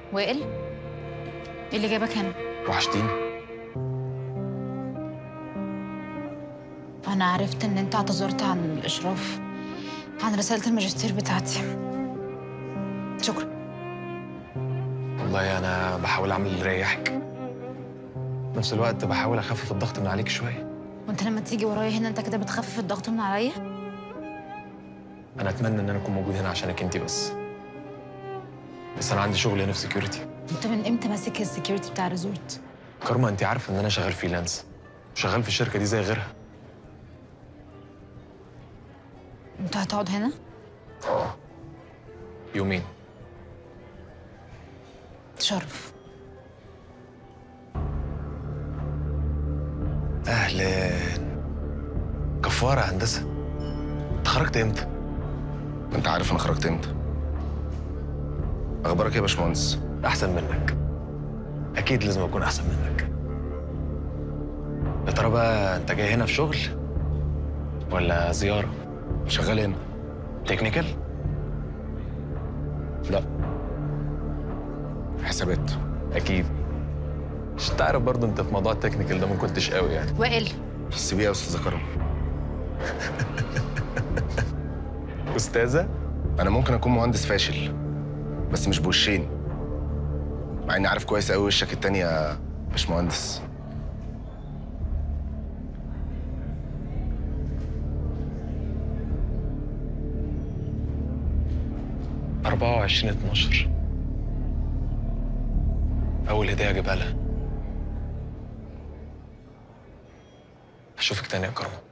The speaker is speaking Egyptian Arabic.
وائل ايه اللي جابك هنا وحشتيني انا عرفت ان انت اعتذرت عن الاشراف عن رساله الماجستير بتاعتي شكرا والله انا بحاول اعمل اللي يريحك في نفس الوقت بحاول اخفف الضغط من عليك شويه وانت لما تيجي ورايا هنا انت كده بتخفف الضغط من عليا انا اتمنى ان انا اكون موجود هنا عشانك انت بس بس انا عندي شغل هنا في سكيورتي انت من امتى ماسك السكيورتي بتاع الريزورت كارما انت عارفه ان انا شغال فريلانس شغال في الشركه دي زي غيرها انت هتقعد هنا يومين تشرف اهلا كفاره هندسه انت خرجت امتى انت عارف انا خرجت امتى اخبارك ايه يا باشمهندس احسن منك اكيد لازم اكون احسن منك يا ترى بقى انت جاي هنا في شغل ولا زياره شغال هنا تكنيكال لا حسابات اكيد مش تعرف برضه انت في موضوع التكنيكال ده ما كنتش قوي يعني وائل سيبيه يا استاذه كرم استاذه انا ممكن اكون مهندس فاشل بس مش بوشين مع اني عارف كويس قوي وشك التاني يا باشمهندس 24 12 اول هديه اجيبها لها اشوفك تاني يا كرم